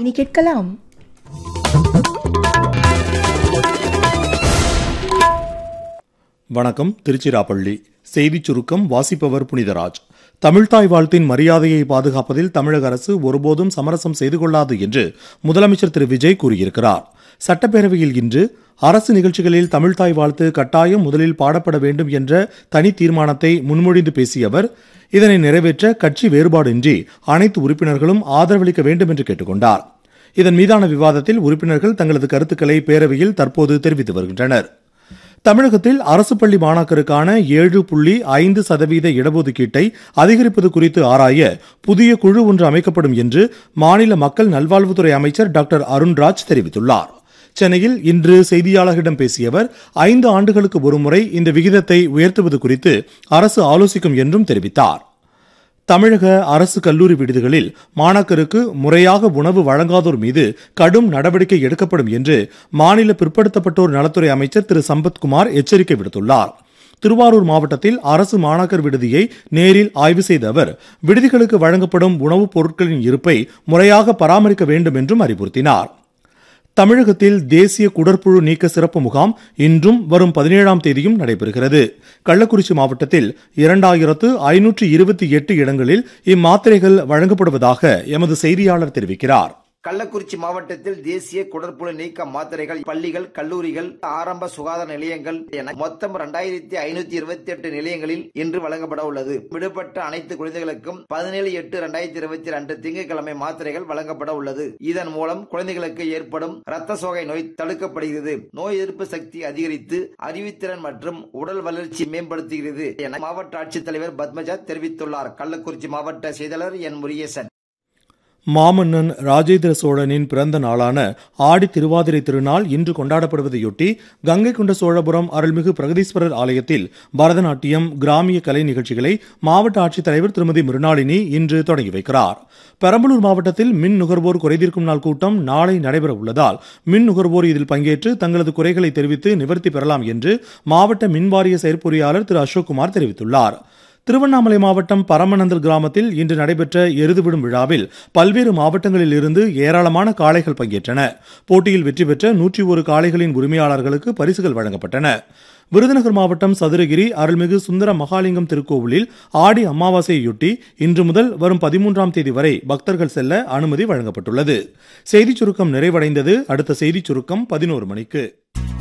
இனி கேட்கலாம் வணக்கம் திருச்சிராப்பள்ளி செய்திச் சுருக்கம் வாசிப்பவர் புனிதராஜ் தமிழ்தாய் வாழ்த்தின் மரியாதையை பாதுகாப்பதில் தமிழக அரசு ஒருபோதும் சமரசம் செய்து கொள்ளாது என்று முதலமைச்சர் திரு விஜய் கூறியிருக்கிறார் சட்டப்பேரவையில் இன்று அரசு நிகழ்ச்சிகளில் தமிழ்தாய் வாழ்த்து கட்டாயம் முதலில் பாடப்பட வேண்டும் என்ற தனி தீர்மானத்தை முன்மொழிந்து பேசிய அவர் இதனை நிறைவேற்ற கட்சி வேறுபாடின்றி அனைத்து உறுப்பினர்களும் ஆதரவளிக்க வேண்டும் என்று கேட்டுக்கொண்டார் இதன் மீதான விவாதத்தில் உறுப்பினர்கள் தங்களது கருத்துக்களை பேரவையில் தற்போது தெரிவித்து வருகின்றனர் தமிழகத்தில் அரசு பள்ளி மாணாக்கருக்கான ஏழு புள்ளி ஐந்து சதவீத இடஒதுக்கீட்டை அதிகரிப்பது குறித்து ஆராய புதிய குழு ஒன்று அமைக்கப்படும் என்று மாநில மக்கள் நல்வாழ்வுத்துறை அமைச்சர் டாக்டர் அருண்ராஜ் தெரிவித்துள்ளார் சென்னையில் இன்று செய்தியாளர்களிடம் பேசிய அவர் ஐந்து ஆண்டுகளுக்கு ஒருமுறை இந்த விகிதத்தை உயர்த்துவது குறித்து அரசு ஆலோசிக்கும் என்றும் தெரிவித்தார் தமிழக அரசு கல்லூரி விடுதிகளில் மாணாக்கருக்கு முறையாக உணவு வழங்காதோர் மீது கடும் நடவடிக்கை எடுக்கப்படும் என்று மாநில பிற்படுத்தப்பட்டோர் நலத்துறை அமைச்சர் திரு சம்பத்குமார் எச்சரிக்கை விடுத்துள்ளார் திருவாரூர் மாவட்டத்தில் அரசு மாணாக்கர் விடுதியை நேரில் ஆய்வு செய்த அவர் விடுதிகளுக்கு வழங்கப்படும் உணவுப் பொருட்களின் இருப்பை முறையாக பராமரிக்க வேண்டும் என்றும் அறிவுறுத்தினார் தமிழகத்தில் தேசிய குடற்புழு நீக்க சிறப்பு முகாம் இன்றும் வரும் பதினேழாம் தேதியும் நடைபெறுகிறது கள்ளக்குறிச்சி மாவட்டத்தில் இரண்டாயிரத்து ஐநூற்று இருபத்தி எட்டு இடங்களில் இம்மாத்திரைகள் வழங்கப்படுவதாக எமது செய்தியாளர் தெரிவிக்கிறார் கள்ளக்குறிச்சி மாவட்டத்தில் தேசிய குடற்புழு நீக்க மாத்திரைகள் பள்ளிகள் கல்லூரிகள் ஆரம்ப சுகாதார நிலையங்கள் என மொத்தம் இரண்டாயிரத்தி ஐநூத்தி இருபத்தி எட்டு நிலையங்களில் இன்று வழங்கப்பட உள்ளது விடுபட்ட அனைத்து குழந்தைகளுக்கும் பதினேழு எட்டு இரண்டாயிரத்தி இருபத்தி ரெண்டு திங்கட்கிழமை மாத்திரைகள் வழங்கப்பட உள்ளது இதன் மூலம் குழந்தைகளுக்கு ஏற்படும் இரத்த சோகை நோய் தடுக்கப்படுகிறது நோய் எதிர்ப்பு சக்தி அதிகரித்து அறிவுத்திறன் மற்றும் உடல் வளர்ச்சி மேம்படுத்துகிறது என மாவட்ட ஆட்சித்தலைவர் பத்மஜா தெரிவித்துள்ளார் கள்ளக்குறிச்சி மாவட்ட செய்தியாளர் என் முருகேசன் மாமன்னன் ராஜேந்திர சோழனின் பிறந்த நாளான ஆடி திருவாதிரை திருநாள் இன்று கொண்டாடப்படுவதையொட்டி கங்கை கொண்ட சோழபுரம் அருள்மிகு பிரகதீஸ்வரர் ஆலயத்தில் பரதநாட்டியம் கிராமிய கலை நிகழ்ச்சிகளை மாவட்ட ஆட்சித்தலைவர் திருமதி மிருணாளினி இன்று தொடங்கி வைக்கிறார் பெரம்பலூர் மாவட்டத்தில் மின் நுகர்வோர் குறைதீர்க்கும் நாள் கூட்டம் நாளை நடைபெற உள்ளதால் மின் நுகர்வோர் இதில் பங்கேற்று தங்களது குறைகளை தெரிவித்து நிவர்த்தி பெறலாம் என்று மாவட்ட மின்வாரிய செயற்பொறியாளர் திரு அசோக்குமார் தெரிவித்துள்ளார் திருவண்ணாமலை மாவட்டம் பரமநந்தல் கிராமத்தில் இன்று நடைபெற்ற எருதுவிடும் விழாவில் பல்வேறு மாவட்டங்களில் இருந்து ஏராளமான காளைகள் பங்கேற்றன போட்டியில் வெற்றி பெற்ற நூற்றி ஒரு காளைகளின் உரிமையாளர்களுக்கு பரிசுகள் வழங்கப்பட்டன விருதுநகர் மாவட்டம் சதுரகிரி அருள்மிகு சுந்தர மகாலிங்கம் திருக்கோவிலில் ஆடி அமாவாசையொட்டி இன்று முதல் வரும் பதிமூன்றாம் தேதி வரை பக்தர்கள் செல்ல அனுமதி வழங்கப்பட்டுள்ளது செய்திச் சுருக்கம் நிறைவடைந்தது அடுத்த செய்திச் சுருக்கம் பதினோரு மணிக்கு